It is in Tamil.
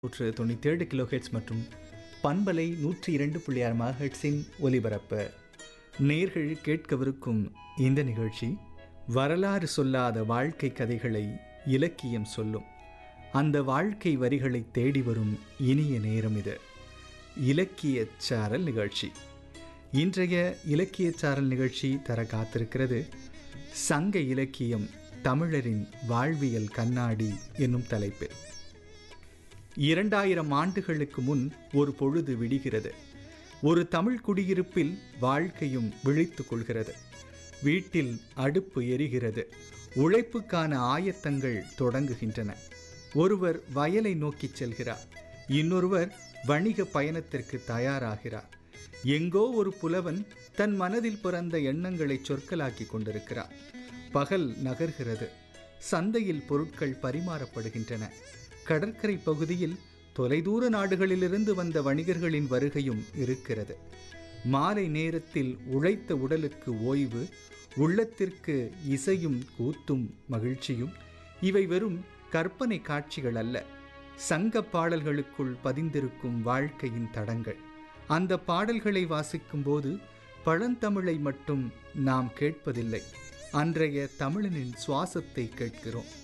நூற்று தொண்ணூற்றேழு கிலோஹெட்ஸ் மற்றும் பண்பலை நூற்றி இரண்டு புள்ளி ஆறு மகஹெட்ஸின் ஒலிபரப்பு நேர்கள் கேட்கவிருக்கும் இந்த நிகழ்ச்சி வரலாறு சொல்லாத வாழ்க்கை கதைகளை இலக்கியம் சொல்லும் அந்த வாழ்க்கை வரிகளை தேடி வரும் இனிய நேரம் இது இலக்கியச் சாரல் நிகழ்ச்சி இன்றைய இலக்கியச் சாரல் நிகழ்ச்சி தர காத்திருக்கிறது சங்க இலக்கியம் தமிழரின் வாழ்வியல் கண்ணாடி என்னும் தலைப்பில் இரண்டாயிரம் ஆண்டுகளுக்கு முன் ஒரு பொழுது விடுகிறது ஒரு தமிழ் குடியிருப்பில் வாழ்க்கையும் விழித்துக் கொள்கிறது வீட்டில் அடுப்பு எரிகிறது உழைப்புக்கான ஆயத்தங்கள் தொடங்குகின்றன ஒருவர் வயலை நோக்கிச் செல்கிறார் இன்னொருவர் வணிக பயணத்திற்கு தயாராகிறார் எங்கோ ஒரு புலவன் தன் மனதில் பிறந்த எண்ணங்களை சொற்களாக்கி கொண்டிருக்கிறார் பகல் நகர்கிறது சந்தையில் பொருட்கள் பரிமாறப்படுகின்றன கடற்கரை பகுதியில் தொலைதூர நாடுகளிலிருந்து வந்த வணிகர்களின் வருகையும் இருக்கிறது மாலை நேரத்தில் உழைத்த உடலுக்கு ஓய்வு உள்ளத்திற்கு இசையும் கூத்தும் மகிழ்ச்சியும் இவை வெறும் கற்பனை காட்சிகள் அல்ல சங்க பாடல்களுக்குள் பதிந்திருக்கும் வாழ்க்கையின் தடங்கள் அந்த பாடல்களை வாசிக்கும்போது பழந்தமிழை மட்டும் நாம் கேட்பதில்லை அன்றைய தமிழனின் சுவாசத்தை கேட்கிறோம்